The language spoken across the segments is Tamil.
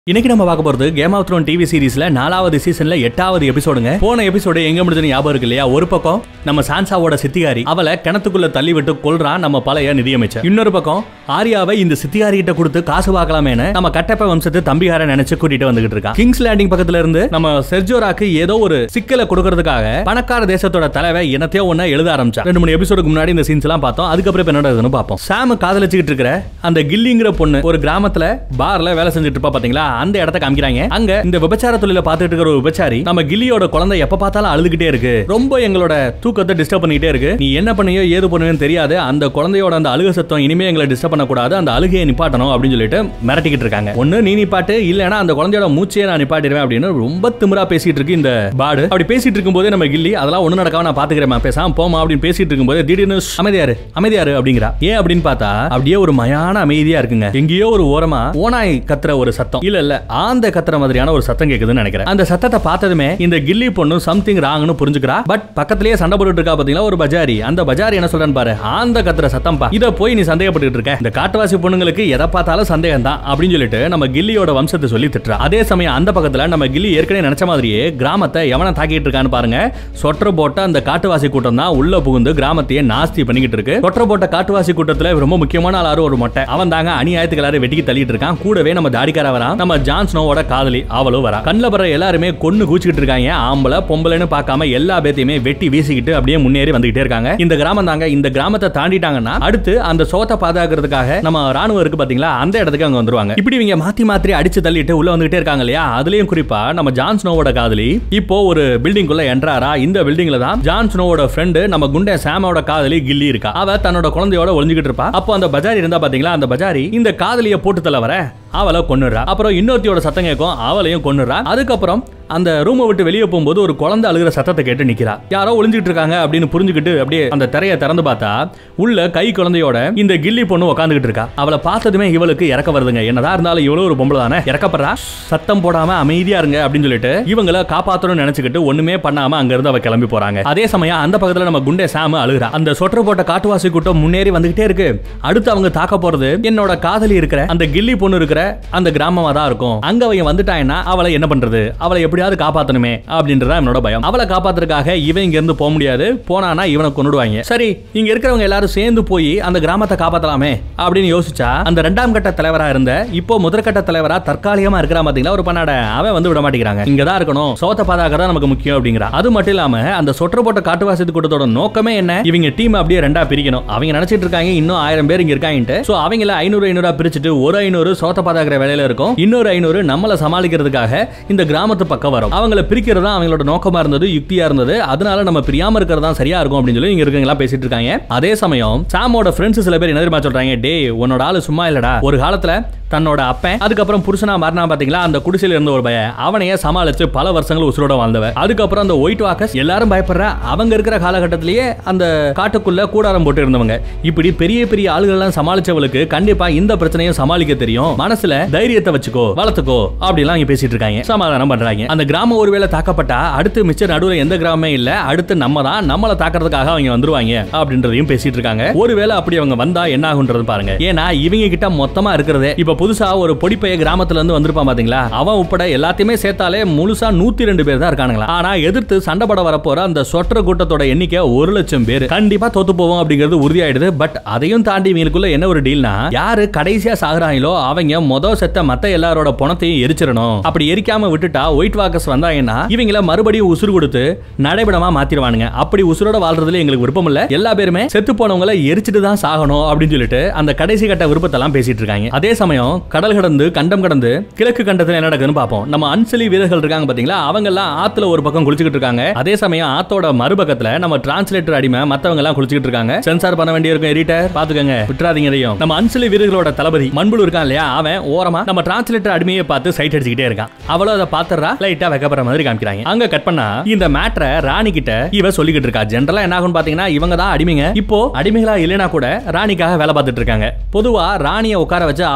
இன்னைக்கு நம்ம பார்க்க போறது கேம் ஆஃப் த்ரோன் டிவி சீரிஸ்ல நாலாவது சீசன்ல எட்டாவது எபிசோடுங்க போன எபிசோடு எங்க முடிஞ்சது ஞாபகம் இருக்கு இல்லையா ஒரு பக்கம் நம்ம சான்சாவோட சித்திகாரி அவளை கிணத்துக்குள்ள தள்ளி விட்டு கொல்றான் நம்ம பழைய நிதியமைச்சர் இன்னொரு பக்கம் ஆரியாவை இந்த சித்திகாரி கிட்ட கொடுத்து காசு பார்க்கலாமேன்னு நம்ம கட்டப்ப வம்சத்து தம்பிகார நினைச்சு கூட்டிட்டு வந்துகிட்டு இருக்கான் கிங்ஸ் லேண்டிங் பக்கத்துல இருந்து நம்ம செர்ஜோராக்கு ஏதோ ஒரு சிக்கலை கொடுக்கறதுக்காக பணக்கார தேசத்தோட தலைவை இனத்தையோ ஒண்ணு எழுத ஆரம்பிச்சா ரெண்டு மூணு எபிசோடுக்கு முன்னாடி இந்த சீன்ஸ் எல்லாம் பார்த்தோம் அதுக்கப்புறம் இப்ப என்ன நடக்குதுன்னு பார்ப்போம் சாம் காதலிச்சுக்கிட்டு இருக்கிற அந்த கில்லிங்கிற பொண்ணு ஒரு கிராமத்துல பார்ல வேலை செஞ்சுட்டு இருப்பா பாத்தீங்களா அந்த இடத்த காமிக்கிறாங்க அங்க இந்த விபச்சார தொழில பார்த்துட்டு இருக்கிற ஒரு விபச்சாரி நம்ம கில்லியோட குழந்தை எப்ப பார்த்தாலும் அழுதுகிட்டே இருக்கு ரொம்ப எங்களோட தூக்கத்தை டிஸ்டர்ப் பண்ணிட்டே இருக்கு நீ என்ன பண்ணியோ ஏது பண்ணுவேன்னு தெரியாது அந்த குழந்தையோட அந்த அழுக சத்தம் இனிமே எங்களை டிஸ்டர்ப் பண்ணக்கூடாது அந்த அழுகையை நிப்பாட்டணும் அப்படின்னு சொல்லிட்டு மிரட்டிக்கிட்டு இருக்காங்க ஒண்ணு நீ நிப்பாட்டு இல்லனா அந்த குழந்தையோட மூச்சையே நான் நிப்பாட்டிடுவேன் அப்படின்னு ரொம்ப திமிரா பேசிட்டு இருக்கு இந்த பாடு அப்படி பேசிட்டு இருக்கும்போதே நம்ம கில்லி அதெல்லாம் ஒண்ணு நடக்காம நான் பாத்துக்கிறேன் பேசாம போமா அப்படின்னு பேசிட்டு இருக்கும்போது திடீர்னு "ஷ், அமைதியாரு அமைதியாரு அப்படிங்கிறா ஏன் அப்படின்னு பார்த்தா அப்படியே ஒரு மயான அமைதியா இருக்குங்க எங்கேயோ ஒரு ஓரமா ஓனாய் கத்துற ஒரு சத்தம் இல்ல இல்ல ஆந்த கத்துற மாதிரியான ஒரு சத்தம் கேக்குதுன்னு நினைக்கிறேன் அந்த சத்தத்தை பார்த்ததுமே இந்த கில்லி பொண்ணு சம்திங் ராங்னு புரிஞ்சுக்கிறா பட் பக்கத்திலேயே சண்டை போட்டுட்டு இருக்கா பாத்தீங்களா ஒரு பஜாரி அந்த பஜாரி என்ன சொல்றேன்னு பாரு ஆந்த கத்துற சத்தம் பா இத போய் நீ சந்தேகப்பட்டு இருக்க இந்த காட்டுவாசி பொண்ணுங்களுக்கு எதை பார்த்தாலும் சந்தேகம் தான் அப்படின்னு சொல்லிட்டு நம்ம கில்லியோட வம்சத்தை சொல்லி திட்டுறா அதே சமயம் அந்த பக்கத்துல நம்ம கில்லி ஏற்கனவே நினைச்ச மாதிரியே கிராமத்தை எவனை தாக்கிட்டு இருக்கான்னு பாருங்க சொற்ற போட்ட அந்த காட்டுவாசி கூட்டம் தான் உள்ள புகுந்து கிராமத்தையே நாஸ்தி பண்ணிக்கிட்டு இருக்கு சொற்ற போட்ட காட்டுவாசி கூட்டத்துல ரொம்ப முக்கியமான ஆளாரு ஒரு மொட்டை அவன் தாங்க அநியாயத்துக்கு எல்லாரும் வெட்டிக்கு தள்ளிட்டு இருக்கான் கூடவே நம்ம தாடிக்கார வரா நம்ம ஜான் ஸ்னோவோட காதலி அவளும் வரா கண்ணில் பற எல்லாருமே கொன்னு கூச்சிக்கிட்டு இருக்காங்க ஆம்பளை பொம்பளைன்னு பார்க்காம எல்லா பேத்தையுமே வெட்டி வீசிக்கிட்டு அப்படியே முன்னேறி வந்துகிட்டே இருக்காங்க இந்த கிராமம் தாங்க இந்த கிராமத்தை தாண்டிட்டாங்கன்னா அடுத்து அந்த சோத்தை பாதுகாக்கிறதுக்காக நம்ம ராணுவம் இருக்கு பாத்தீங்களா அந்த இடத்துக்கு அங்க வந்துருவாங்க இப்படி இவங்க மாத்தி மாத்தி அடிச்சு தள்ளிட்டு உள்ள வந்துகிட்டே இருக்காங்க இல்லையா அதுலயும் குறிப்பா நம்ம ஜான் ஸ்னோவோட காதலி இப்போ ஒரு பில்டிங் குள்ள என்ட்ராரா இந்த பில்டிங்ல தான் ஜான் ஸ்னோவோட ஃப்ரெண்டு நம்ம குண்டே சாமோட காதலி கில்லி இருக்கா அவ தன்னோட குழந்தையோட ஒளிஞ்சுக்கிட்டு இருப்பா அப்போ அந்த பஜாரி இருந்தா பாத்தீங்களா அந்த பஜாரி இந்த காதலிய போட்டு தள்ள வர அவளை கொன்னுடுறா அப்புறம் இன்னொருத்தியோட சத்தம் கேட்கும் அவளையும் கொன்னுடுறா அதுக்கப்புறம் அந்த ரூமை விட்டு வெளியே போகும்போது ஒரு குழந்தை அழுகிற சத்தத்தை கேட்டு நிக்கிறா யாரோ ஒளிஞ்சிட்டு இருக்காங்க அப்படின்னு புரிஞ்சுக்கிட்டு அப்படியே அந்த திரையை திறந்து பார்த்தா உள்ள கை குழந்தையோட இந்த கில்லி பொண்ணு உட்காந்துக்கிட்டு இருக்கா அவளை பார்த்ததுமே இவளுக்கு இறக்க வருதுங்க என்னதான் இருந்தாலும் இவ்வளவு ஒரு பொம்பளை தானே இறக்கப்படுறா சத்தம் போடாம அமைதியா இருங்க அப்படின்னு சொல்லிட்டு இவங்கள காப்பாத்தணும்னு நினைச்சுக்கிட்டு ஒண்ணுமே பண்ணாம அங்க இருந்து அவ கிளம்பி போறாங்க அதே சமயம் அந்த பக்கத்துல நம்ம குண்டே சாம அழுகிறா அந்த சொற்ற போட்ட காட்டுவாசி கூட்டம் முன்னேறி வந்துகிட்டே இருக்கு அடுத்து அவங்க தாக்க போறது என்னோட காதலி இருக்கிற அந்த கில்லி பொண்ணு இருக்கிற அந்த கிராமமா தான் இருக்கும் அங்க அவங்க வந்துட்டாங்கன்னா அவளை என்ன பண்றது அவளை எப்படியாவது காப்பாத்தணுமே அப்படின்றதா என்னோட பயம் அவளை காப்பாத்துறதுக்காக இவன் இங்க இருந்து போக முடியாது போனானா இவனை கொண்டுடுவாங்க சரி இங்க இருக்கிறவங்க எல்லாரும் சேர்ந்து போய் அந்த கிராமத்தை காப்பாத்தலாமே அப்படின்னு யோசிச்சா அந்த ரெண்டாம் கட்ட தலைவரா இருந்த இப்போ முதற்கட்ட தலைவரா தற்காலிகமா இருக்கிறா பாத்தீங்களா ஒரு பண்ணாட அவன் வந்து விட மாட்டேங்கிறாங்க இங்க தான் இருக்கணும் சோத்த பாதுகாக்க நமக்கு முக்கியம் அப்படிங்கிறா அது மட்டும் இல்லாம அந்த சொற்ற போட்ட காட்டுவாசி கூட்டத்தோட நோக்கமே என்ன இவங்க டீம் அப்படியே ரெண்டா பிரிக்கணும் அவங்க நினைச்சிட்டு இருக்காங்க இன்னும் ஆயிரம் பேர் இங்க இருக்காங்கன்ட்டு சோ அவங்கள ஐநூறு ஐநூறா பிரிச்சுட்டு ஒரு ஐநூறு சோத்த பாதுகாக்கிற வேலையில இருக்கும் இன்னொரு ஐநூறு நம்மள சமாளிக்கிறதுக்காக இந்த கிராமத்து பக்கம் வரும் அவங்கள பிரிக்கிறது தான் அவங்களோட நோக்கமா இருந்தது யுக்தியா இருந்தது அதனால நம்ம பிரியாம இருக்கிறது தான் சரியா இருக்கும் அப்படின்னு சொல்லி இங்க இருக்கவங்க பேசிட்டு இருக்காங்க அதே சமயம் சாமோட ஃப்ரெண்ட்ஸ் சில பேர் என்ன தெரியுமா சொல்றாங்க டே உன்னோட ஆளு சும்மா இல்லடா ஒரு காலத்துல தன்னோட அப்பன் அதுக்கப்புறம் புருஷனா மாறினா பாத்தீங்களா அந்த குடிசையில இருந்த ஒரு பையன் அவனையே சமாளிச்சு பல வருஷங்கள் உசுரோட வாழ்ந்தவன் அதுக்கப்புறம் அந்த ஒயிட் வாக்கர்ஸ் எல்லாரும் பயப்படுற அவங்க இருக்கிற காலகட்டத்திலேயே அந்த காட்டுக்குள்ள கூடாரம் போட்டு இருந்தவங்க இப்படி பெரிய பெரிய ஆளுகள்லாம் சமாளிச்சவளுக்கு கண்டிப்பா இந்த பிரச்சனையும் சமாளிக்க தெரியும் மனசுல தைரியத்தை வச்சுக்கோ வளர்த்துக்கோ அப்படிலாம் இங்க பேசிட்டு இருக்காங்க சமாதானம் பண்றாங்க அந்த கிராமம் ஒருவேளை தாக்கப்பட்டா அடுத்து மிச்ச நடுவுல எந்த கிராமமே இல்ல அடுத்து நம்ம தான் நம்மள தாக்குறதுக்காக அவங்க வந்துருவாங்க அப்படின்றதையும் பேசிட்டு இருக்காங்க ஒருவேளை அப்படி அவங்க வந்தா என்ன ஆகுன்றது பாருங்க ஏன்னா இவங்க கிட்ட மொத்தமா இருக்கிறதே இப்ப புதுசா ஒரு பொடிப்பைய கிராமத்துல இருந்து வந்திருப்பான் பாத்தீங்களா அவன் உட்பட எல்லாத்தையுமே சேர்த்தாலே முழுசா நூத்தி ரெண்டு பேர் தான் இருக்கானுங்களா ஆனா எதிர்த்து சண்டை போட வரப்போற அந்த சொற்ற கூட்டத்தோட எண்ணிக்கை ஒரு லட்சம் பேர் கண்டிப்பா தோத்து போவோம் அப்படிங்கிறது உறுதியாயிடுது பட் அதையும் தாண்டி இவங்களுக்குள்ள என்ன ஒரு டீல்னா யாரு கடைசியா சாகுறாங்களோ அவங்க மொத செத்த மத்த எல்லாரோட பணத்தையும் எரிச்சிடணும் அப்படி எரிக்காம விட்டுட்டா ஒயிட் வாக்கர்ஸ் வந்தாங்கன்னா இவங்கள மறுபடியும் உசுறு கொடுத்து நடைபெடமா மாத்திடுவானுங்க அப்படி உசுரோட வாழ்றதுல எங்களுக்கு விருப்பம் இல்ல எல்லா பேருமே செத்து போனவங்கள எரிச்சிட்டு தான் சாகணும் அப்படின்னு சொல்லிட்டு அந்த கடைசி கட்ட விருப்பத்தெல்லாம் பேசிட்டு இருக்காங்க அதே சமயம் கடல் கடந்து கண்டம் கடந்து கிழக்கு கண்டத்துல என்ன நடக்குதுன்னு பார்ப்போம் நம்ம அன்சலி வீரர்கள் இருக்காங்க பாத்தீங்களா அவங்க எல்லாம் ஆத்துல ஒரு பக்கம் குளிச்சுக்கிட்டு இருக்காங்க அதே சமயம் ஆத்தோட மறுபக்கத்துல நம்ம டிரான்ஸ்லேட்டர் அடிமை மத்தவங்க எல்லாம் குளிச்சுக்கிட்டு இருக்காங்க சென்சார் பண்ண வேண்டிய இருக்கும் எடிட்டர் பாத்துக்கங்க விட்டுறாதீங்க இதையும் நம்ம அன்சலி வீரர்களோட தளபதி மண்புழு இருக்கான் இல்லையா அவன் ஓரமா நம்ம டிரான்ஸ்லேட்டர் அடிமையை பார்த்து சைட் அடிச்சுக்கிட்டே இருக்கான் அவளும் அதை பாத்துறா லைட்டா வைக்கப்படுற மாதிரி காமிக்கிறாங்க அங்க கட் பண்ணா இந்த மேட்ரை ராணி கிட்ட இவ சொல்லிக்கிட்டு இருக்கா ஜென்ரலா என்ன ஆகும் பாத்தீங்கன்னா இவங்க தான் அடிமைங்க இப்போ அடிமைகளா இல்லைனா கூட ராணிக்காக வேலை பார்த்துட்டு இருக்காங்க பொதுவா ராணியை உட்கார வச்சு அவங்களோட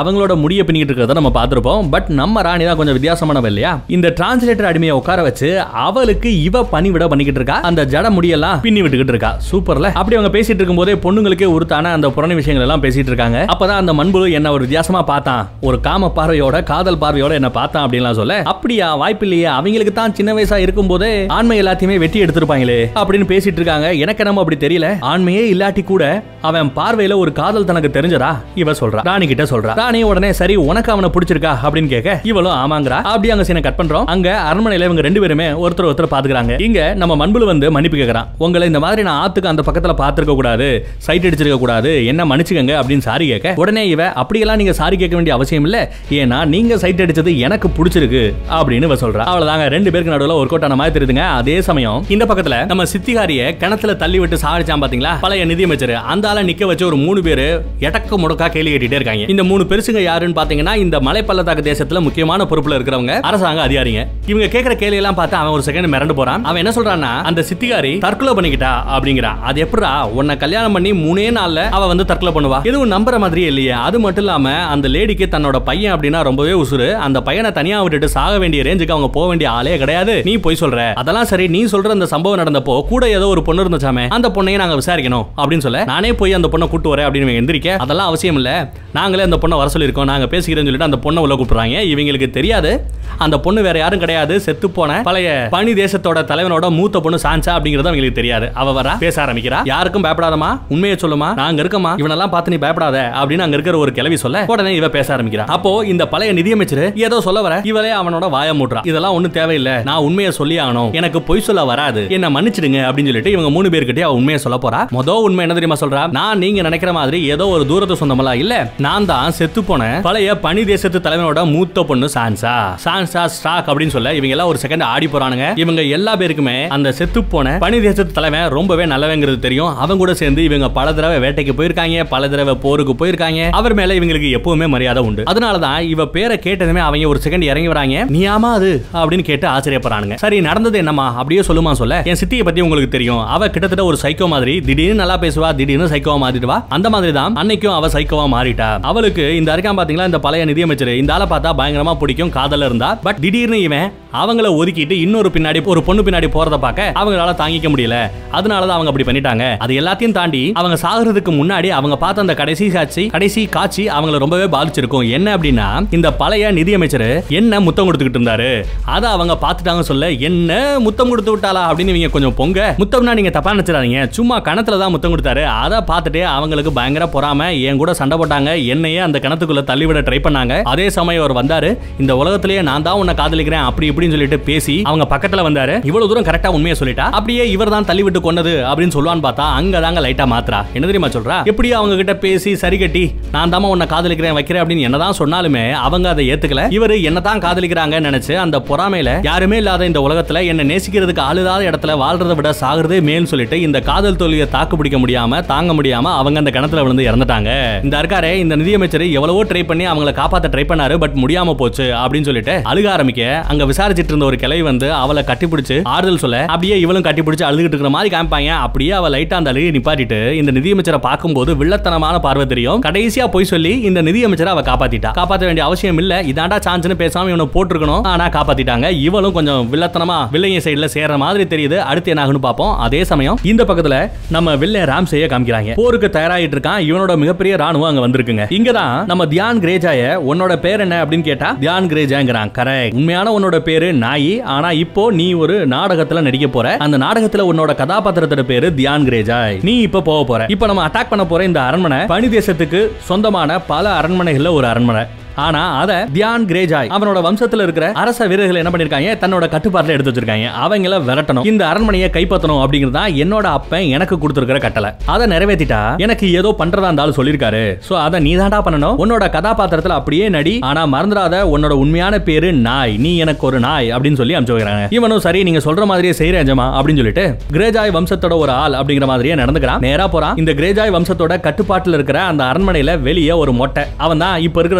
முடிய பின்னிட்டு இருக்கிறத நம்ம பார்த்திருப்போம் பட் நம்ம ராணி தான் கொஞ்சம் வித்தியாசமானவ இல்லையா இந்த டிரான்ஸ்லேட்டர் அடிமையை உட்கார வச்சு அவளுக்கு இவ பணிவிட பண்ணிக்கிட்டு இருக்கா அந்த ஜட முடியெல்லாம் பின்னி விட்டுக்கிட்டு இருக்கா சூப்பர்ல அப்படி அவங்க பேசிட்டு இருக்கும்போதே பொண்ணுங்களுக்கே உருத்தான அந்த புறணி விஷயங்கள் எல்லாம் பேசிட்டு இருக்காங்க அப்பதான் அந்த மண்புழு என்ன ஒரு வித்தியாசமா பார்த்தான் ஒரு காம பார்வையோட காதல் பார்வையோட என்ன பார்த்தான் அப்படின்லாம் சொல்ல அப்படியா வாய்ப்பு இல்லையே அவங்களுக்கு தான் சின்ன வயசா இருக்கும் போதே ஆண்மை எல்லாத்தையுமே வெட்டி எடுத்திருப்பாங்களே அப்படின்னு பேசிட்டு இருக்காங்க எனக்கு நம்ம அப்படி தெரியல ஆண்மையே இல்லாட்டி கூட அவன் பார்வையில ஒரு காதல் தனக்கு தெரிஞ்சதா இவ சொல்றா ராணி கிட்ட சொல்றா ராணி உடனே சரி உனக்கு அவனை பிடிச்சிருக்கா அப்படின்னு கேட்க இவளும் ஆமாங்கறா அப்படி அங்க சீனை கட் பண்றோம் அங்க அரண்மனையில இவங்க ரெண்டு பேருமே ஒருத்தர் ஒருத்தர் பாத்துக்கிறாங்க இங்க நம்ம மண்புல வந்து மன்னிப்பு கேக்குறான் உங்களை இந்த மாதிரி நான் ஆத்துக்கு அந்த பக்கத்துல பாத்துருக்க கூடாது சைட் அடிச்சிருக்க கூடாது என்ன மன்னிச்சுக்கங்க அப்படின்னு சாரி கேட்க உடனே இவ அப்படியெல்லாம் நீங்க சாரி கேட்க வேண்டிய அவசியம் இல்ல ஏன்னா நீங்க சைட் அடிச்சது எனக்கு பிடிச்சிருக்கு அப்படின்னு இவ சொல்றா அவ்வளவுதாங்க ரெண்டு பேருக்கு நடுவுல ஒரு கோட்டான மாதிரி தெரியுதுங்க அதே சமயம் இந்த பக்கத்துல நம்ம சித்திகாரிய கிணத்துல தள்ளி விட்டு சாடிச்சான் பாத்தீங்களா பழைய நிதியமைச்சர் அந்த ஆளை நிக்க வச்சு ஒரு மூணு பேரு எடக்க முடக்கா கேள்வி கேட்டுட்டே இருக்காங்க இந்த மூணு பெருசுங்க யாருன்னு பாத்தீங்கன்னா இந்த மலை பள்ளத்தாக்கு தேசத்துல முக்கியமான பொறுப்புல இருக்கிறவங்க அரசாங்க அதிகாரிங்க இவங்க கேக்குற கேள்வி எல்லாம் பார்த்து அவன் ஒரு செகண்ட் மிரண்டு போறான் அவன் என்ன சொல்றான்னா அந்த சித்திகாரி தற்கொலை பண்ணிக்கிட்டா அப்படிங்கிறான் அது எப்படிடா உன்னை கல்யாணம் பண்ணி மூணே நாள்ல அவ வந்து தற்கொலை பண்ணுவா எதுவும் நம்புற மாதிரியே இல்லையே அது மட்டும் இல்லாம அந்த லேடிக்கு தன்னோட பையன் அப்படின்னா ரொம்பவே உசுரு அந்த பையனை தனியா விட்டுட்டு சாக வேண்டிய ரேஞ்சுக்கு அவங்க போக வேண்டிய ஆளே கிடையாது நீ போய் சொல்ற அதெல்லாம் சரி நீ சொல்ற அந்த சம்பவம் நடந்தப்போ கூட ஏதோ ஒரு பொண்ணு இருந்துச்சாமே அந்த பொண்ணையும் நாங்க விசாரிக்கணும் அப்படின்னு சொல்ல நானே போய் அந்த பொண்ணை கூட்டு வரேன் அப்படின்னு இவன் எந்திரிக்க அதெல்லாம் அவசியம் இல்ல நாங்களே அந்த பொண்ணை வர சொல்லியிருக்கோம் நாங்க பேசிக்கிறேன்னு சொல்லிட்டு அந்த பொண்ணை உள்ள கூப்பிடுறாங்க இவங்களுக்கு தெரியாது அந்த பொண்ணு வேற யாரும் கிடையாது செத்து போன பழைய பனி தேசத்தோட தலைவனோட மூத்த பொண்ணு சான்சா அப்படிங்கறது அவங்களுக்கு தெரியாது அவ வரா பேச ஆரம்பிக்கிறா யாருக்கும் பயப்படாதமா உண்மையை சொல்லுமா நாங்க இருக்கமா இவனெல்லாம் பார்த்து நீ பயப்படாத அப்படின்னு அங்க இருக்கிற ஒரு கிளவி சொல்ல உடனே இவ பேச ஆரம்பிக்கிறா அப்போ இந்த பழைய நிதியமைச்சர் ஏதோ சொல்ல வர இவளே அவனோட வாய மூட்டுறா இதெல்லாம் ஒண்ணும் தேவையில்லை நான் உண்மையை சொல்லி ஆகணும் எனக்கு பொய் சொல்ல வராது என்ன மன்னிச்சிடுங்க அப்படின்னு சொல்லிட்டு இவங்க மூணு பேர்கிட்டயே அவ உண்மையை சொல்ல போறா மொத உண்மை என்ன தெரியுமா சொல்றா நான் நீங்க நினைக்கிற மாதிரி ஏதோ ஒரு தூரத்து சொந்தமெல்லாம் இல்ல நான் தான் செத்து போன பழைய பனி தேசத்து தலைவனோட மூத்த பொண்ணு சான்சா சான்சா ஸ்டாக் அப்படின்னு சொல்ல இவங்க எல்லாம் ஒரு செகண்ட் ஆடி போறானுங்க இவங்க எல்லா பேருக்குமே அந்த செத்து போன பனி தேசத்து தலைவன் ரொம்பவே நல்லவங்கிறது தெரியும் அவங்க கூட சேர்ந்து இவங்க பல தடவை வேட்டைக்கு போயிருக்காங்க பல தடவை போருக்கு போயிருக்காங்க அவர் மேல இவங்களுக்கு எப்பவுமே மரியாதை உண்டு அதனாலதான் இவ பேரை கேட்டதுமே அவங்க ஒரு செகண்ட் இறங்கி வராங்க நீ ஆமா அது அப்படின்னு கேட்டு ஆச்சரியப்படுறானுங்க சரி நடந்தது என்னமா அப்படியே சொல்லுமா சொல்ல என் சித்தியை பத்தி உங்களுக்கு தெரியும் அவ கிட்டத்தட்ட ஒரு சைக்கோ மாதிரி திடீர்னு நல்லா பேசுவா திடீர்னு சைக்கோவா மாறிடுவா அந்த மாதிரி தான் அன்னைக்கும் அவ சைக்கோவா மாறிட்டா அவளுக்கு இந்த இருக்கான் பாத்தீங்களா இந்த பழைய நிதியமைச்சர் இந்த ஆளை பார்த்தா பயங்கரமா பிடிக்கும் காதல இருந்தா பட் திடீர்னு இவன் அவங்கள ஒதுக்கிட்டு இன்னொரு பின்னாடி ஒரு பொண்ணு பின்னாடி போறத பார்க்க அவங்களால தாங்கிக்க முடியல அதனாலதான் அவங்க அப்படி பண்ணிட்டாங்க அது எல்லாத்தையும் தாண்டி அவங்க சாகுறதுக்கு முன்னாடி அவங்க பார்த்த அந்த கடைசி காட்சி கடைசி காட்சி அவங்கள ரொம்பவே பாதிச்சிருக்கும் என்ன அப்படின்னா இந்த பழைய நிதியமைச்சர் என்ன முத்தம் கொடுத்துக்கிட்டு இருந்தாரு அதை அவங்க பார்த்துட்டாங்க சொல்ல என்ன முத்தம் கொடுத்து விட்டாளா அப்படின்னு இவங்க கொஞ்சம் பொங்க முத்தம்னா நீங்க தப்பா நினைச்சிடாதீங்க சும்மா கணத்துல தான் முத்தம் கொடுத்தாரு அதை பார்த்துட்டு அவங்களுக்கு பயங்கர பொறாம என் கூட சண்டை போட்டாங்க என்னையே அந்த கிணத்துக்குள்ள தள்ளிவிட ட்ரை பண்ணாங்க அதே சமயம் அவர் வந்தாரு இந்த உலகத்திலேயே நான் தான் உன்னை காதலிக்கிறேன் அப்படி இப்படின்னு சொல்லிட்டு பேசி அவங்க பக்கத்துல வந்தாரு இவ்வளவு தூரம் கரெக்டா உண்மையை சொல்லிட்டா அப்படியே இவர் தான் தள்ளி விட்டு கொண்டது அப்படின்னு சொல்லுவான்னு பார்த்தா அங்க தாங்க லைட்டா மாத்திரா என்ன தெரியுமா சொல்றா எப்படி அவங்க கிட்ட பேசி சரி கட்டி நான் தாமா உன்னை காதலிக்கிறேன் வைக்கிறேன் அப்படின்னு என்னதான் சொன்னாலுமே அவங்க அதை ஏத்துக்கல இவரு என்னதான் காதலிக்கிறாங்கன்னு நினைச்சு அந்த பொறாமையில யாருமே இல்லாத இந்த உலகத்துல என்ன நேசிக்கிறதுக்கு ஆளுதாத இடத்துல வாழ்றதை விட சாகுறதே மேல்னு சொல்லிட்டு இந்த காதல் தோல்வியை தாக்கு பிடிக்க முடியாம தாங்க முடியாம அவங்க அந்த கிணத்துல விழுந்து இறந்துட்டாங்க இந்த இருக்காரே இந்த நிதியமைச்சர் எவ்வளவோ ட்ரை பண்ணி அவங்கள காப்பாத்த ட்ரை பண்ணாரு பட் முடியாம போச்சு அப்படின்னு சொல்லிட்டு அழுக ஆரம்பிக்க அங்க விசாரிச்சிட்டு இருந்த ஒரு கிளை வந்து அவளை கட்டிப்பிடிச்சு ஆறுதல் சொல்ல அப்படியே இவளும் கட்டிப்பிடிச்சு அழுதுகிட்டு இருக்கிற மாதிரி காமிப்பாங்க அப்படியே அவ லைட்டா அந்த அழுகை நிப்பாட்டிட்டு இந்த நிதியமைச்சரை பார்க்கும்போது வில்லத்தனமான பார்வை தெரியும் கடைசியா போய் சொல்லி இந்த நிதியமைச்சரை அவ காப்பாத்திட்டா காப்பாத்த வேண்டிய அவசியம் இல்ல இதாண்டா சான்ஸ்னு பேசாம இவனை போட்டிருக்கணும் ஆனா காப்பாத்திட்டாங்க இவளும் கொஞ்சம் வில்லத்தனமா வில்லைய சைடுல சேர்ற மாதிரி தெரியுது அடுத்து என்ன ஆகுன்னு பார்ப்போம் அதே சமயம் இந்த பக்கத்துல நம்ம வில்ல ராம் செய்ய காமிக்கிறாங்க போருக்கு தயாராகிட்டு இருக்கான் இவனோட மிகப்பெரிய ராணுவம் அங்க வந்திருக்குங்க இங்கதான் நம்ம தியான் கிரேஜாய உன்னோட பேர் என்ன அப்படின்னு கேட்டா தியான் கிரேஜாங்கிறான் கரெக்ட் உண்மையான உன்னோட பேரு நாயி ஆனா இப்போ நீ ஒரு நாடகத்துல நடிக்க போற அந்த நாடகத்துல உன்னோட கதாபாத்திரத்தோட பேரு தியான் கிரேஜாய் நீ இப்ப போக போற இப்ப நம்ம அட்டாக் பண்ண போற இந்த அரண்மனை பனி தேசத்துக்கு சொந்தமான பல அரண்மனைகள்ல ஒரு அரண்மனை ஆனா அத தியான் கிரேஜாய் அவனோட வம்சத்துல இருக்கிற அரச வீரர்கள் என்ன பண்ணிருக்காங்க தன்னோட கட்டுப்பாட்டுல எடுத்து வச்சிருக்காங்க அவங்கள விரட்டணும் இந்த அரண்மனையை கைப்பற்றணும் அப்படிங்கிறது தான் என்னோட அப்பன் எனக்கு கொடுத்திருக்கிற கட்டளை அதை நிறைவேத்திட்டா எனக்கு ஏதோ பண்றதா இருந்தாலும் சொல்லிருக்காரு சோ அதை நீ தாண்டா பண்ணணும் உன்னோட கதாபாத்திரத்துல அப்படியே நடி ஆனா மறந்துடாத உன்னோட உண்மையான பேரு நாய் நீ எனக்கு ஒரு நாய் அப்படின்னு சொல்லி அனுப்பிச்சு வைக்கிறாங்க இவனும் சரி நீங்க சொல்ற மாதிரியே செய்யறேன் ஜமா அப்படின்னு சொல்லிட்டு கிரேஜாய் வம்சத்தோட ஒரு ஆள் அப்படிங்கிற மாதிரியே நடந்துக்கிறான் நேரா போறான் இந்த கிரேஜாய் வம்சத்தோட கட்டுப்பாட்டுல இருக்கிற அந்த அரண்மனையில வெளியே ஒரு மொட்டை அவன் தான் இப்ப இருக்கிற அந்த டீமோட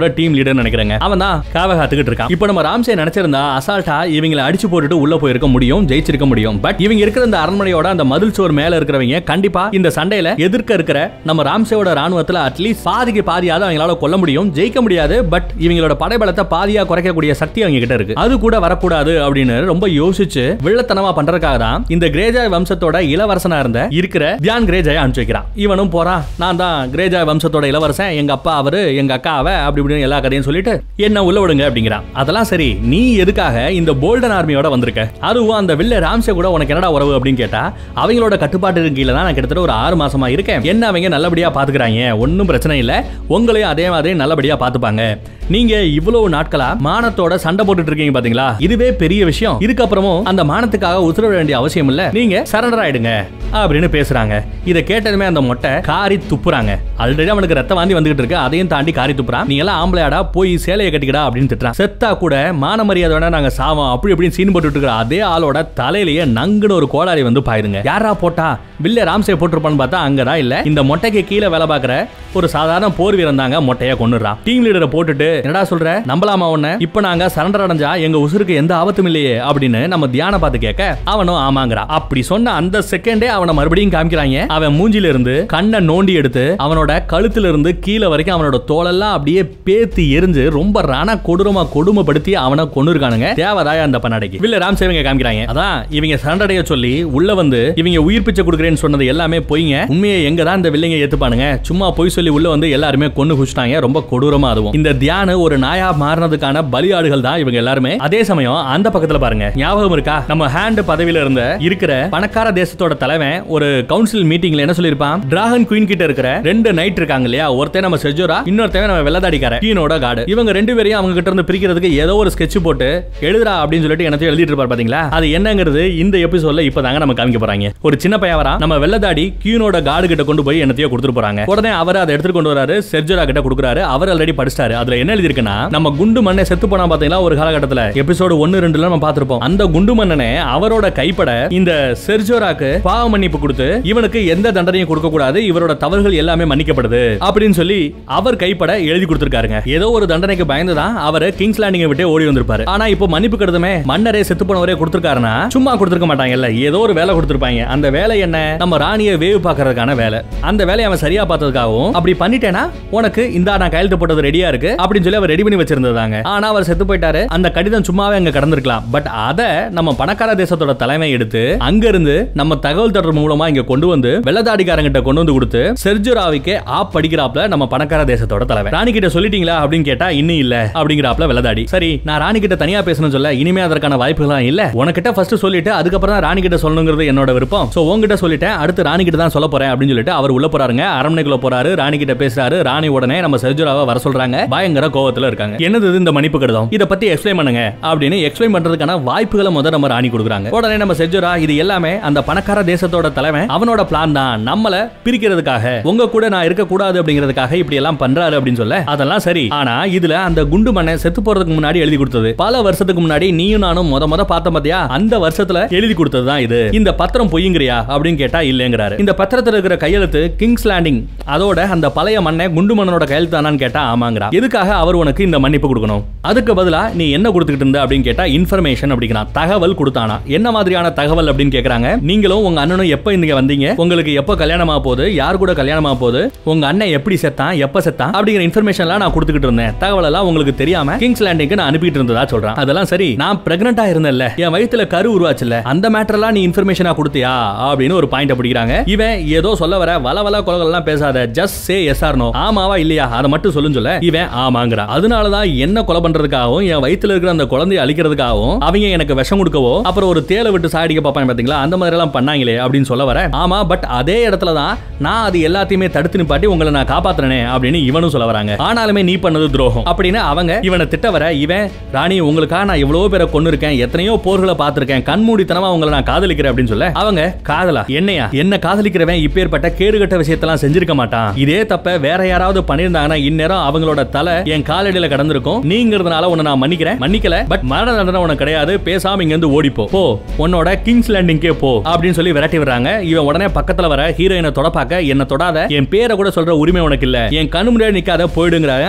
ராம்சேவோட டீம் லீடர் நினைக்கிறேங்க அவன் தான் காவ காத்துக்கிட்டு இருக்கான் இப்போ நம்ம ராம்சே நினைச்சிருந்தா அசால்ட்டா இவங்களை அடிச்சு போட்டுட்டு உள்ள போயிருக்க முடியும் ஜெயிச்சிருக்க முடியும் பட் இவங்க இருக்கிற இந்த அரண்மனையோட அந்த மதில் சுவர் மேல இருக்கிறவங்க கண்டிப்பா இந்த சண்டையில எதிர்க்க இருக்கிற நம்ம ராம்சேவோட ராணுவத்துல அட்லீஸ்ட் பாதிக்கு பாதியாவது அவங்களால கொல்ல முடியும் ஜெயிக்க முடியாது பட் இவங்களோட படைபலத்தை பாதியா குறைக்கக்கூடிய சக்தி அவங்க கிட்ட இருக்கு அது கூட வரக்கூடாது அப்படின்னு ரொம்ப யோசிச்சு வில்லத்தனமா பண்றதுக்காக தான் இந்த கிரேஜாய் வம்சத்தோட இளவரசனா இருந்த இருக்கிற தியான் கிரேஜாய் அனுப்பிச்சு வைக்கிறான் இவனும் போறான் நான் தான் கிரேஜாய் வம்சத்தோட இளவரசன் எங்க அப்பா அவரு எங்க அக்கா அவ அப்படி இப்படின்னு எல்லா கதையும் சொல்லிட்டு என்ன உள்ள விடுங்க அப்படிங்கிறான் அதெல்லாம் சரி நீ எதுக்காக இந்த போல்டன் ஆர்மியோட வந்திருக்க அதுவும் அந்த வில்ல ராம்சே கூட உனக்கு என்னடா உறவு அப்படின்னு கேட்டா அவங்களோட கட்டுப்பாட்டு கீழே தான் நான் கிட்டத்தட்ட ஒரு ஆறு மாசமா இருக்கேன் என்ன அவங்க நல்லபடியா பாத்துக்கிறாங்க ஒன்றும் பிரச்சனை இல்ல உங்களையும் அதே மாதிரி நல்லபடியா பாத்துப்பாங்க நீங்க இவ்வளவு நாட்களா மானத்தோட சண்டை போட்டுட்டு இருக்கீங்க பாத்தீங்களா இதுவே பெரிய விஷயம் இதுக்கப்புறமும் அந்த மானத்துக்காக உத்தரவிட வேண்டிய அவசியம் இல்ல நீங்க சரண்டர் ஆயிடுங்க அப்படின்னு பேசுறாங்க இதை கேட்டதுமே அந்த மொட்டை காரி துப்புறாங்க ஆல்ரெடி அவனுக்கு ரத்த வாந்தி வந்துகிட்டு இருக்கு அதையும் தாண்டி காரி துப்புறான் நீ எல்லாம் ஆம்பளையாடா போய் சேலையை கட்டிக்கடா அப்படின்னு திட்டுறான் செத்தா கூட மான மரியாதையோட நாங்க சாவோம் அப்படி இப்படின்னு சீன் போட்டுட்டு இருக்கிற அதே ஆளோட தலையிலேயே நங்குன்னு ஒரு கோளாரி வந்து பாயுதுங்க யாரா போட்டா வில்ல ராம்சே போட்டிருப்பான்னு பார்த்தா அங்கதான் இல்ல இந்த மொட்டைக்கு கீழே வேலை பார்க்குற ஒரு சாதாரண போர் வீரன் தாங்க மொட்டையை கொண்டுறான் டீம் லீடரை போட்டுட்டு என்னடா சொல்ற நம்பலாமா உன்ன இப்ப நாங்க சரண்டர் அடைஞ்சா எங்க உசுருக்கு எந்த ஆபத்தும் இல்லையே அப்படின்னு நம்ம தியான பார்த்து கேட்க அவனும் ஆமாங்கிறான் அப்படி சொன்ன அந்த செகண்டே அவனை மறுபடியும் காமிக்கிறாங்க அவன் மூஞ்சில இருந்து கண்ணை நோண்டி எடுத்து அவனோட கழுத்துல இருந்து கீழே வரைக்கும் அவனோட தோலெல்லாம் அப்படியே பேத்து எரிஞ்சு ரொம்ப ரண கொடூரமா கொடுமைப்படுத்தி அவனை கொண்டு இருக்கானுங்க தேவதாய அந்த பண்ணடைக்கு வில்ல ராம் சேவங்க காமிக்கிறாங்க அதான் இவங்க சரண்டடைய சொல்லி உள்ள வந்து இவங்க உயிர் பிச்சை கொடுக்குறேன்னு சொன்னது எல்லாமே பொய்ங்க உண்மையை எங்க தான் இந்த வில்லைங்க ஏத்துப்பானுங்க சும்மா பொய் சொல்லி உள்ள வந்து எல்லாருமே கொண்டு குச்சிட்டாங்க ரொம்ப கொடூரமா அதுவும் இந்த தியான ஒரு நாயா மாறினதுக்கான பலியாடுகள் தான் இவங்க எல்லாருமே அதே சமயம் அந்த பக்கத்துல பாருங்க ஞாபகம் இருக்கா நம்ம ஹேண்ட் பதவியில இருந்த இருக்கிற பணக்கார தேசத்தோட தலைவன் ஒரு கவுன்சில் மீட்டிங்ல என்ன சொல்லிருப்பான் டிராகன் குயின் கிட்ட இருக்கிற ரெண்டு நைட் இருக்காங்க இல்லையா ஒருத்தன் நம்ம செஜோரா இன்னொருத்தன் நம்ம வெள்ளதாடிக்கார கீனோட காடு இவங்க ரெண்டு பேரையும் அவங்க கிட்ட இருந்து பிரிக்கிறதுக்கு ஏதோ ஒரு ஸ்கெட்ச் போட்டு எழுதுறா அப்படின்னு சொல்லிட்டு எனக்கு எழுதிட்டு இருப்பார் பாத்தீங்களா அது என்னங்கிறது இந்த எபிசோட்ல இப்பதாங்க நம்ம காமிக்க போறாங்க ஒரு சின்ன பையன் வரா நம்ம வெள்ளதாடி கீனோட காடு கிட்ட கொண்டு போய் என்னத்தையோ கொடுத்துட்டு போறாங்க உடனே அவர் அதை எடுத்துட்டு கொண்டு வராரு செர்ஜரா கிட்ட கொடுக்குறாரு அவர் ஆல்ரெடி படிச்சிட்டாரு அதுல என்ன எழுதிருக்குன்னா நம்ம குண்டு மண்ணை செத்து போனா பாத்தீங்களா ஒரு காலகட்டத்துல எபிசோடு ஒன்னு ரெண்டுல நம்ம பார்த்திருப்போம் அந்த குண்டு மன்னனே அவரோட கைப்பட இந்த செர்ஜோராக்கு பாவ மன்னிப்பு கொடுத்து இவனுக்கு எந்த தண்டனையும் கொடுக்க கூடாது இவரோட தவறுகள் எல்லாமே மன்னிக்கப்படுது அப்படின்னு சொல்லி அவர் கைப்பட எழுதி கொடுத்திருக்காருங்க ஏதோ ஒரு தண்டனைக்கு பயந்துதான் அவர் கிங்ஸ் லேண்டிங்கை விட்டு ஓடி வந்திருப்பாரு ஆனா இப்போ மன்னிப்பு கடுதுமே மன்னரே செத்து போனவரே கொடுத்திருக்காருன்னா சும்மா கொடுத்திருக்க மாட்டாங்கல்ல ஏதோ ஒரு வேலை கொடுத்திருப்பாங்க அந்த வேலை என்ன நம்ம ராணியை வேவு பார்க்கறதுக்கான வேலை அந்த வேலையை அவன் சரியா பார்த்ததுக்காகவும் அப்படி பண்ணிட்டேனா உனக்கு இந்த நான் கையெழுத்து போட்டது ரெடியா இருக்கு அப்படின்னு சொல்லி அவர் ரெடி பண்ணி வச்சிருந்ததாங்க ஆனா அவர் செத்து போயிட்டாரு அந்த கடிதம் சும்மாவே அங்க கடந்திருக்கலாம் பட் அத நம்ம பணக்கார தேசத்தோட தலைமை எடுத்து அங்க இருந்து நம்ம தகவல் தொடர்பு மூலமா இங்க கொண்டு வந்து வெள்ளதாடிக்காரங்கிட்ட கொண்டு வந்து கொடுத்து செர்ஜுராவிக்கு ஆப் படிக்கிறாப்ல நம்ம பணக்கார தேசத்தோட தலைவர் ராணி கிட்ட சொல்லிட்டீங்களா அப்படின்னு கேட்டா இன்னும் இல்ல அப்படிங்கிறாப்ல வெள்ளதாடி சரி நான் ராணி கிட்ட தனியா பேசணும் சொல்ல இனிமே அதற்கான வாய்ப்புகள் இல்ல உனக்கிட்ட ஃபர்ஸ்ட் சொல்லிட்டு அதுக்கப்புறம் தான் ராணி கிட்ட சொல்லணுங்கிறது என்னோட விருப்பம் சோ உங்ககிட்ட சொல்லிட்டேன் அடுத்து ராணி கிட்ட தான் சொல்ல போறேன் அப்படின்னு சொல்லிட்டு அவர் உள்ள போறாருங்க அரண்மனைக்குள்ள போறாரு ராணி கிட்ட பேசுறாரு ராணி உடனே நம்ம செர்ஜுராவை வர சொல்றாங்க பயங்கர கோவத்துல இருக்காங்க என்னது இது இந்த மன்னிப்பு கடிதம் இத பத்தி எக்ஸ்பிளைன் பண்ணுங்க அப்படின்னு எக்ஸ்பிளைன் பண்றதுக்கான வாய்ப்புகளை முத நம்ம ராணி கொடுக்குறாங்க உடனே நம்ம செஜுரா இது எல்லாமே அந்த பணக்கார தேசத்தோட தலைவன் அவனோட பிளான் தான் நம்மள பிரிக்கிறதுக்காக உங்க கூட நான் இருக்க கூடாது அப்படிங்கிறதுக்காக இப்படி எல்லாம் பண்றாரு அப்படின்னு சொல்ல அதெல்லாம் சரி ஆனா இதுல அந்த குண்டு மண்ணை செத்து போறதுக்கு முன்னாடி எழுதி கொடுத்தது பல வருஷத்துக்கு முன்னாடி நீயும் நானும் முத முத பார்த்த பாத்தியா அந்த வருஷத்துல எழுதி கொடுத்தது தான் இது இந்த பத்திரம் பொய்யுங்கிறியா அப்படின்னு கேட்டா இல்லங்கிறாரு இந்த பத்திரத்துல இருக்கிற கையெழுத்து கிங்ஸ் லேண்டிங் அதோட அந்த பழைய மண்ணை குண்டு மண்ணனோட கையெழுத்து தானான்னு கேட்டா ஆமாங்கிறா எதுக்காக அவர் உனக்கு இந்த மன்னிப்பு கொடுக்கணும் அதுக்கு பதிலா நீ என்ன கொடுத்துக்கிட்டு இருந்த அப்படின்னு கேட்டா இன்ஃபர்மேஷன் அப்படிங்கிறான் தகவல் கொடுத்தானா என்ன மாதிரியான தகவல் அப்படின்னு கேக்குறாங்க நீங்களும் உங்க அண்ணனும் எப்ப இங்க வந்தீங்க உங்களுக்கு எப்ப கல்யாணமா போகுது யார் கூட கல்யாணமா போகுது உங்க அண்ணன் எப்படி செத்தான் எப்ப செத்தான் அப்படிங்கிற இன்ஃபர்மேஷன்லாம் நான் கொடுத்துக்கிட்டு இருந்தேன் தகவல் எல்லாம் உங்களுக்கு தெரியாம கிங்ஸ் லேண்டிங்க்கு நான் அனுப்பிட்டு இருந்ததா சொல்றான் அதெல்லாம் சரி நான் பிரெக்னண்டா இருந்தேன்ல என் வயித்துல கரு உருவாச்சுல அந்த மேட்டர்லாம் நீ இன்ஃபர்மேஷனா கொடுத்தியா அப்படின்னு ஒரு பாயிண்ட் பிடிக்கிறாங்க இவன் ஏதோ சொல்ல வர வள வள கொலகள்லாம் பேசாத just say yes or no ஆமாவா இல்லையா அதை மட்டும் சொல்லுன்னு சொல்ல இவன் ஆமாங்கிறான் அதனாலதான் என்ன கொலை பண்றதுக்காகவும் என் வயித்துல இருக்கிற அந்த குழந்தையை அழிக்கிறதுக்காகவும் அவங்க எனக்கு விஷம் கொடுக்கவோ அப்புறம் ஒரு தேலை விட்டு சாடிக்க பார்ப்பாங்க பாத்தீங்களா அந்த மாதிரி எல்லாம் பண்ணாங்களே அப்படின்னு சொல்ல வர ஆமா பட் அதே இடத்துல தான் நான் அது எல்லாத்தையுமே தடுத்து நிப்பாட்டி உங்களை நான் காப்பாத்துறேனே அப்படின்னு இவனும் சொல்ல வராங்க ஆனாலுமே நீ பண்ணது துரோகம் அப்படின்னு அவங்க இவனை திட்ட வர இவன் ராணி உங்களுக்காக நான் இவ்வளவு பேரை கொண்டு இருக்கேன் எத்தனையோ போர்களை பார்த்திருக்கேன் கண்மூடித்தனமா உங்களை நான் காதலிக்கிறேன் அப்படின்னு சொல்ல அவங்க காதலா என்னையா என்ன காதலிக்கிறவன் இப்பேற்பட்ட கேடுகட்ட விஷயத்தெல்லாம் செஞ்சிருக்க மாட்டான் இதே தப்ப வேற யாராவது பண்ணியிருந்தாங்கன்னா இந்நேரம் அவங்களோட தலை என் காலடியில கடந்திருக்கும் நீங்கிறதுனால உன்னை நான் மன்னிக்கிறேன் மன்னிக்கல பட் மரண தண்டனை உனக்கு கிடையாது பேசாம இங்க இருந்து ஓடிப்போ போ உன்னோட கிங்ஸ் லேண்டிங்கே போ அப்படின்னு சொல்லி விரட்டி விடுறாங்க இவன் உடனே பக்கத்துல வர ஹீரோயினை தொட பார்க்க என்ன தொடாத என் பேரை கூட சொல்ற உரிமை உனக்கு இல்ல என் கண்ணு முன்னாடி நிக்காத போயிடுங்கிறாங்க